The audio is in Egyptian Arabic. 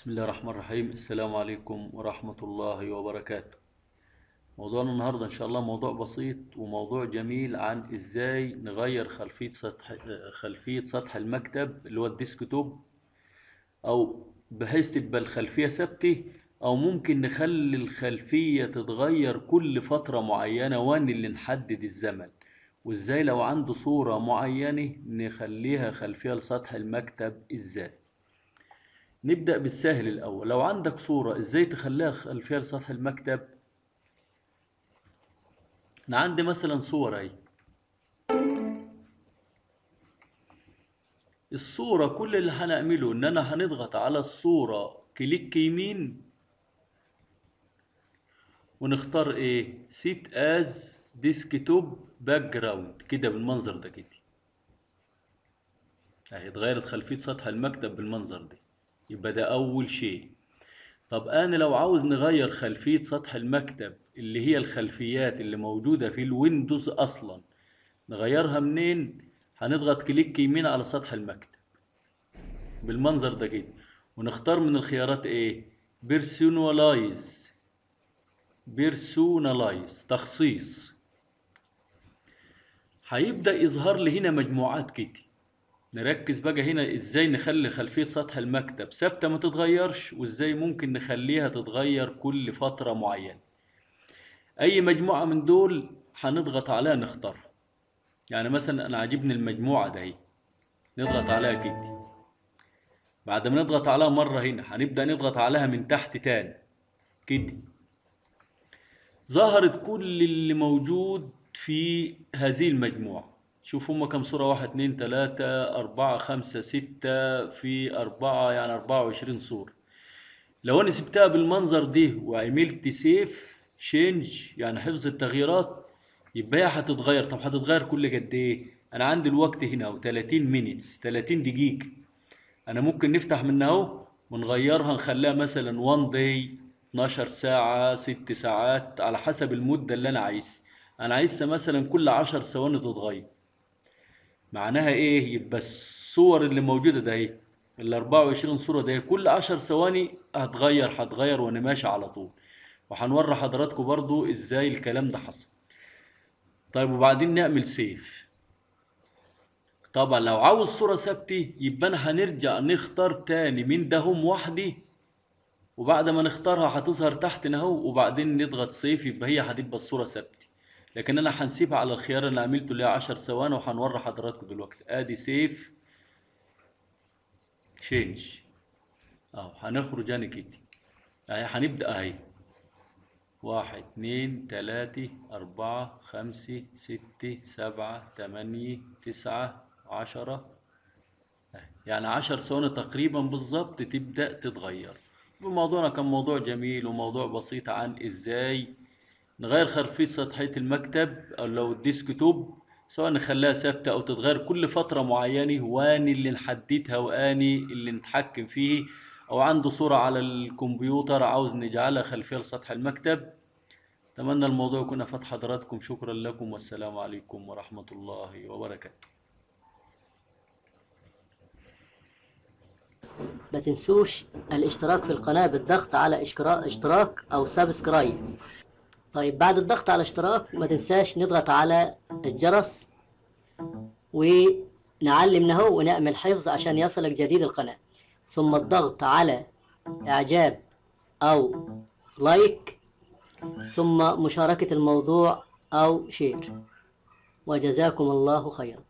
بسم الله الرحمن الرحيم السلام عليكم ورحمة الله وبركاته موضوعنا النهاردة إن شاء الله موضوع بسيط وموضوع جميل عن إزاي نغير خلفية سطح خلفية سطح المكتب اللي هو الديسكتوب أو بحيث تبقى الخلفية ثابتة أو ممكن نخلي الخلفية تتغير كل فترة معينة وان اللي نحدد الزمن وإزاي لو عنده صورة معينة نخليها خلفية لسطح المكتب إزاي نبدأ بالسهل الأول لو عندك صورة إزاي تخليها خلفية لسطح المكتب أنا عندي مثلا صورة أهي الصورة كل اللي هنعمله إن أنا هنضغط على الصورة كليك يمين ونختار إيه سيت أز ديسكتوب باك جراوند كده بالمنظر ده كده أهي اتغيرت خلفية سطح المكتب بالمنظر ده يبقى ده أول شيء طب أنا لو عاوز نغير خلفية سطح المكتب اللي هي الخلفيات اللي موجودة في الويندوز أصلا نغيرها منين؟ هنضغط كليك يمين على سطح المكتب بالمنظر ده كده ونختار من الخيارات ايه؟ بيرسونالايز بيرسونالايز تخصيص هيبدأ يظهر لي هنا مجموعات كده نركز بقى هنا ازاي نخلي خلفية سطح المكتب ثابتة ما تتغيرش وازاي ممكن نخليها تتغير كل فترة معينة اي مجموعة من دول هنضغط عليها نختارها يعني مثلا انا عاجبني المجموعة ده اهي نضغط عليها كده بعد ما نضغط عليها مرة هنا هنبدأ نضغط عليها من تحت تاني كده ظهرت كل اللي موجود في هذه المجموعة شوف هما كم صورة واحد اتنين تلاتة أربعة خمسة ستة في أربعة يعني أربعة وعشرين صورة لو أنا سبتها بالمنظر ده وعملت سيف شينج يعني حفظ التغييرات يبقى هي هتتغير طب هتتغير كل قد إيه؟ أنا عندي الوقت هنا أهو 30 مينتس 30 دقيقة أنا ممكن نفتح منها أهو ونغيرها نخليها مثلا 1 داي 12 ساعة 6 ساعات على حسب المدة اللي أنا عايزها أنا عايزها مثلا كل 10 ثواني تتغير معناها ايه يبقى الصور اللي موجوده ده اهي ال 24 صوره ده كل 10 ثواني هتغير هتغير وانا ماشي على طول وهنوري حضراتكم برضو ازاي الكلام ده حصل طيب وبعدين نعمل سيف طبعا لو عاوز صوره ثابته يبقى انا هنرجع نختار تاني من ده هم وحدي وبعد ما نختارها هتظهر تحتنا اهو وبعدين نضغط سيف يبقى هي هتبقى الصوره ثابته لكن انا هنسيبها على الخيار اللي عملته اللي هي 10 ثواني وهنوري حضراتكم دلوقتي ادي سيف تشينج اهو هنخرج انا كده اهي هنبدا اهي واحد اتنين تلاتة أربعة خمسة ستة سبعة تمانية تسعة عشرة يعني عشر ثواني تقريبا بالظبط تبدأ تتغير موضوعنا كان موضوع جميل وموضوع بسيط عن ازاي نغير خلفية سطحية المكتب أو لو الديسكتوب سواء نخليها ثابتة أو تتغير كل فترة معينة واني اللي نحددها واني اللي نتحكم فيه أو عنده صورة على الكمبيوتر عاوز نجعلها خلفية لسطح المكتب أتمنى الموضوع يكون أفاد حضراتكم شكرا لكم والسلام عليكم ورحمة الله وبركاته ما تنسوش الاشتراك في القناة بالضغط على اشتراك أو سبسكرايب طيب بعد الضغط على اشتراك ما تنساش نضغط على الجرس ونعلم اهو ونعمل حفظ عشان يصلك جديد القناة ثم الضغط على اعجاب او لايك ثم مشاركة الموضوع او شير وجزاكم الله خيرا